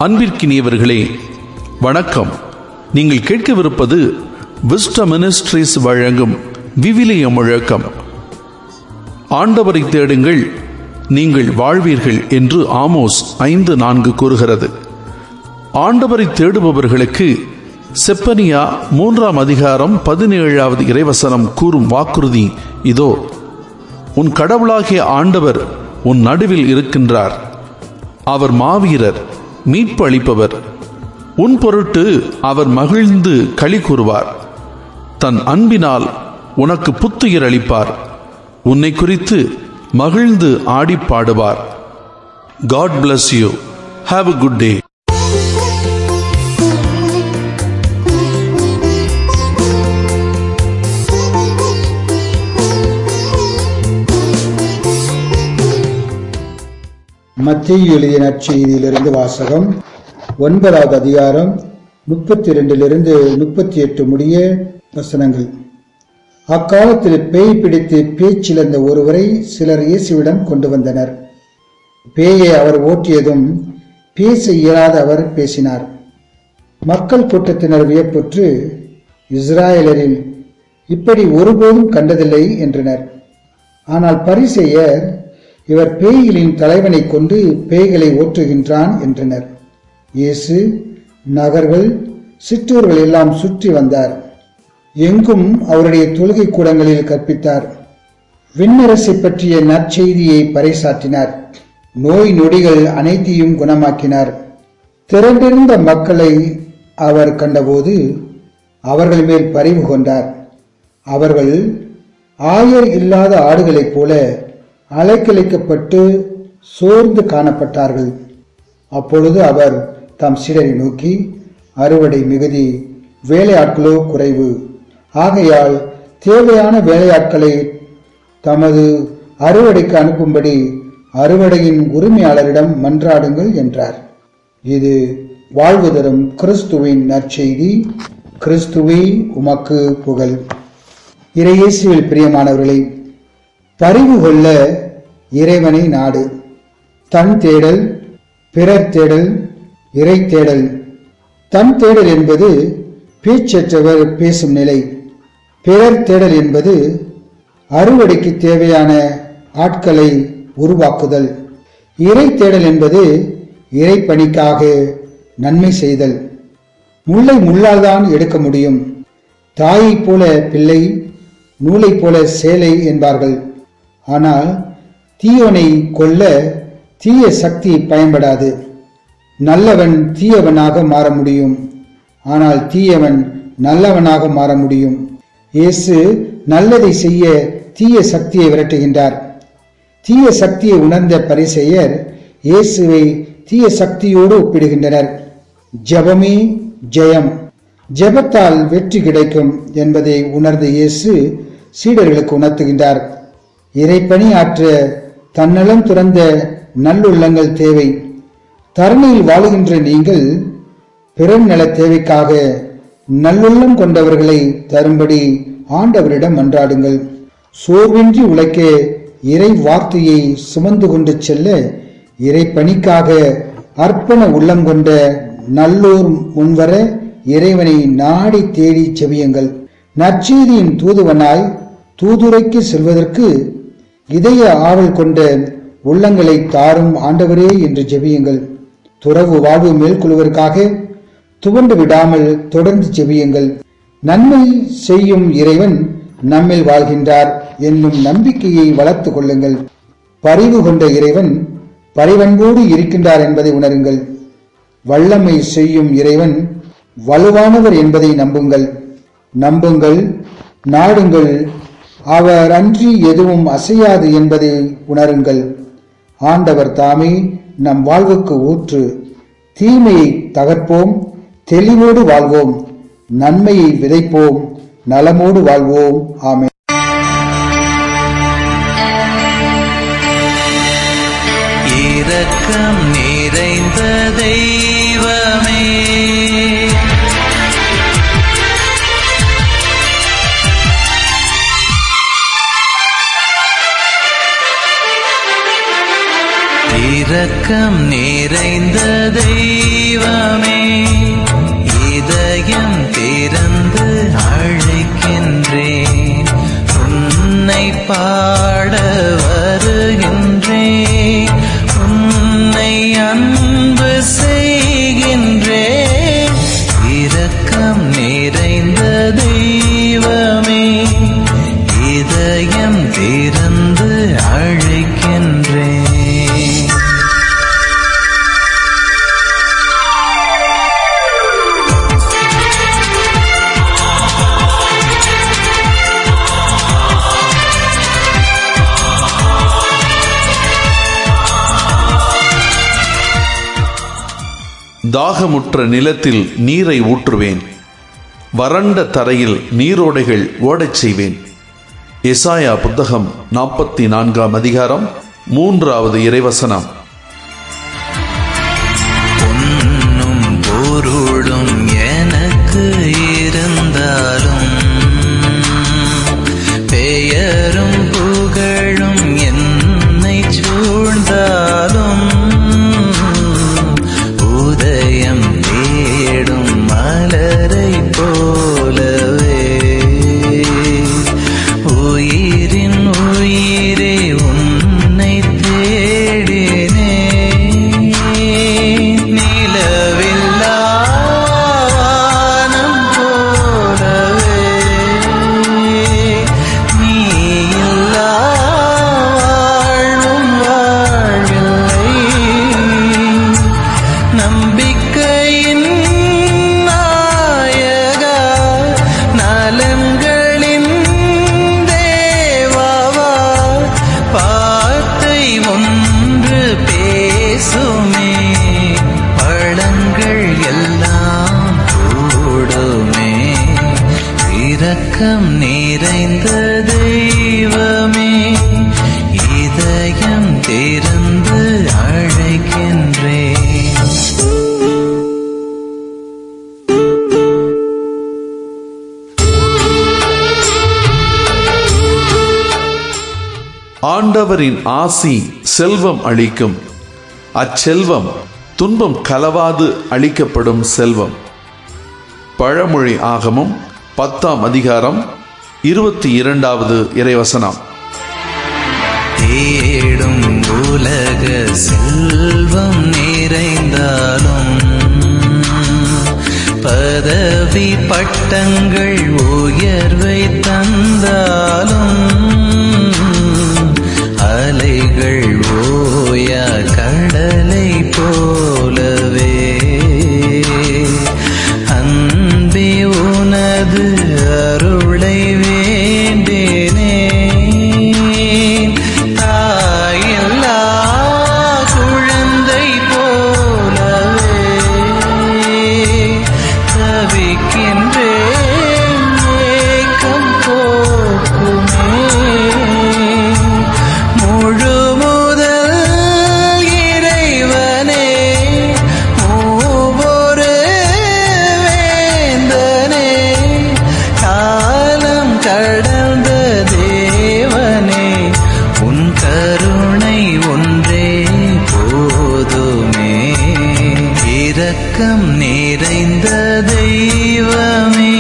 அன்பிற்கினியவர்களே வணக்கம் நீங்கள் கேட்கவிருப்பது விஸ்ட மினிஸ்ட்ரிஸ் வழங்கும் விவிலிய முழக்கம் ஆண்டவரை தேடுங்கள் நீங்கள் வாழ்வீர்கள் என்று ஆமோஸ் ஐந்து நான்கு கூறுகிறது ஆண்டவரை தேடுபவர்களுக்கு செப்பனியா மூன்றாம் அதிகாரம் பதினேழாவது இறைவசனம் கூறும் வாக்குறுதி இதோ உன் கடவுளாகிய ஆண்டவர் உன் நடுவில் இருக்கின்றார் அவர் மாவீரர் மீட்பு அளிப்பவர் உன் பொருட்டு அவர் மகிழ்ந்து களி கூறுவார் தன் அன்பினால் உனக்கு புத்துயிர் அளிப்பார் உன்னை குறித்து மகிழ்ந்து ஆடி பாடுவார் God bless you have a good day மத்திய எழுதிய நற்செய்தியிலிருந்து வாசகம் ஒன்பதாவது அதிகாரம் முப்பத்தி இரண்டிலிருந்து முப்பத்தி எட்டு முடிய வசனங்கள் அக்காலத்தில் பேய் பிடித்து பேச்சிழந்த ஒருவரை சிலர் இயேசுவிடம் கொண்டு வந்தனர் பேயை அவர் ஓட்டியதும் பேச இயலாத அவர் பேசினார் மக்கள் கூட்டத்தினர் வியப்புற்று இஸ்ராயலரில் இப்படி ஒருபோதும் கண்டதில்லை என்றனர் ஆனால் பரிசெயர் இவர் பேய்களின் தலைவனை கொண்டு பேய்களை ஓட்டுகின்றான் என்றனர் இயேசு நகர்கள் சிற்றூர்கள் எல்லாம் சுற்றி வந்தார் எங்கும் அவருடைய தொழுகை கூடங்களில் கற்பித்தார் விண்ணரசை பற்றிய நற்செய்தியை பறைசாற்றினார் நோய் நொடிகள் அனைத்தையும் குணமாக்கினார் திரண்டிருந்த மக்களை அவர் கண்டபோது அவர்கள் மேல் பரிவு கொண்டார் அவர்கள் ஆயர் இல்லாத ஆடுகளைப் போல அலைக்கழிக்கப்பட்டு சோர்ந்து காணப்பட்டார்கள் அப்பொழுது அவர் தம் சீடரை நோக்கி அறுவடை மிகுதி வேலையாட்களோ குறைவு ஆகையால் தேவையான வேலையாட்களை தமது அறுவடைக்கு அனுப்பும்படி அறுவடையின் உரிமையாளரிடம் மன்றாடுங்கள் என்றார் இது வாழ்வு தரும் கிறிஸ்துவின் நற்செய்தி கிறிஸ்துவே உமக்கு புகழ் இறையேசுவில் பிரியமானவர்களே பரிவு கொள்ள இறைவனை நாடு தன் தேடல் பிறர் தேடல் இறை தேடல் தன் தேடல் என்பது பேச்சற்றவர் பேசும் நிலை பிறர் தேடல் என்பது அறுவடைக்கு தேவையான ஆட்களை உருவாக்குதல் இறை தேடல் என்பது இறை பணிக்காக நன்மை செய்தல் முல்லை முள்ளால்தான் எடுக்க முடியும் தாயைப் போல பிள்ளை நூலைப் போல சேலை என்பார்கள் ஆனால் தீயவனை கொல்ல தீய சக்தி பயன்படாது நல்லவன் தீயவனாக மாற முடியும் ஆனால் தீயவன் நல்லவனாக மாற முடியும் இயேசு நல்லதை செய்ய தீய சக்தியை விரட்டுகின்றார் தீய சக்தியை உணர்ந்த பரிசெயர் இயேசுவை தீய சக்தியோடு ஒப்பிடுகின்றனர் ஜெபமே ஜெயம் ஜெபத்தால் வெற்றி கிடைக்கும் என்பதை உணர்ந்த இயேசு சீடர்களுக்கு உணர்த்துகின்றார் இறைப்பணி ஆற்ற தன்னலம் துறந்த நல்லுள்ளங்கள் தேவை தரணியில் வாழுகின்ற நீங்கள் பிறர் நல தேவைக்காக நல்லுள்ளம் கொண்டவர்களை தரும்படி ஆண்டவரிடம் மன்றாடுங்கள் சோர்வின்றி உழைக்க இறை வார்த்தையை சுமந்து கொண்டு செல்ல இறை பணிக்காக அர்ப்பண உள்ளம் கொண்ட நல்லோர் முன்வர இறைவனை நாடி தேடி செவியுங்கள் நற்செய்தியின் தூதுவனாய் தூதுரைக்கு செல்வதற்கு இதய ஆவல் கொண்ட உள்ளங்களை தாரும் ஆண்டவரே என்று ஜெபியுங்கள் துறவு வாழ்வு மேற்கொள்வதற்காக துவண்டு விடாமல் தொடர்ந்து ஜெபியுங்கள் நன்மை செய்யும் இறைவன் நம்மில் வாழ்கின்றார் என்னும் நம்பிக்கையை வளர்த்துக் கொள்ளுங்கள் பரிவு கொண்ட இறைவன் பரிவன்போடு இருக்கின்றார் என்பதை உணருங்கள் வல்லமை செய்யும் இறைவன் வலுவானவர் என்பதை நம்புங்கள் நம்புங்கள் நாடுங்கள் அவர் அன்றி எதுவும் அசையாது என்பதை உணருங்கள் ஆண்டவர் தாமே நம் வாழ்வுக்கு ஊற்று தீமையை தகர்ப்போம் தெளிவோடு வாழ்வோம் நன்மையை விதைப்போம் நலமோடு வாழ்வோம் ஆமென் இரக்கம் நிறைந்த தெய்வமே இரக்கம் நிறைந்த தெய்வமே இதயம் திறந்து அழைக்கின்றேன் தாகமுற்ற நிலத்தில் நீரை ஊற்றுவேன் வறண்ட தரையில் நீரோடைகள் ஓடச் செய்வேன் எசாயா புத்தகம் நாற்பத்தி நான்காம் அதிகாரம் மூன்றாவது இறைவசனம் பொன்னும் பொருளும் எனக்கு இருந்தாலும் பெயரும் புகழும் என்னை சூழ்ந்தாலும் உதயம் தேடும் மலரை போலவே உயிரின் உயிரே உன்னை தேடினே நிலவில்லா வானம் போலவே நீ இல்லா வாழும் வாழ்வில்லை நம்பிக்கையின் நாயகா நலன்களின் தேவாவா வார்த்தை ஒன்று பேசுமே பழங்கள் எல்லாம் கூடுமே இரக்கம் நிறைந்த தெய்வமே இதயம் திறந்து அழைக்கின்றேன் ஆண்டவரின் ஆசி செல்வம் அளிக்கும் அச்செல்வம் துன்பம் கலவாது அளிக்கப்படும் செல்வம் பழமொழி ஆகமம் பத்தாம் அதிகாரம் இருபத்தி இரண்டாவது இறைவசனம் தேடும் உலக செல்வம் நிறைந்தாலும் பதவி பட்டங்கள் உயர்வை தந்தாலும் அலைகள் ஓயா கடலை போலவே அன்பே உனது அருளை வேண்டினே தாயில்லா குழந்தை போலவே தவிக்கின்றேன் ஏக்கம் போக்குமே முழு முதல் இறைவனே மூவொரு வேந்தனே காலம் கடந்த தேவனே உன் கருணை ஒன்றே போதுமே இரக்கம் நிறைந்த தெய்வமே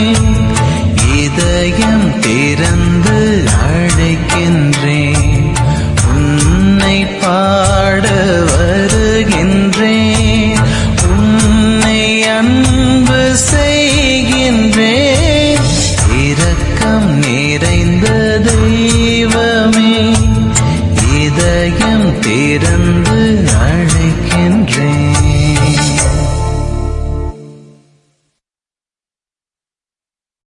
இதயம் திறந்து அழைக்கின்றேன் உன்னை பாட வருகின்றேன் உன்னை அன்பு செய்கின்றேன் இரக்கம் நிறைந்த தெய்வமே இதயம் திற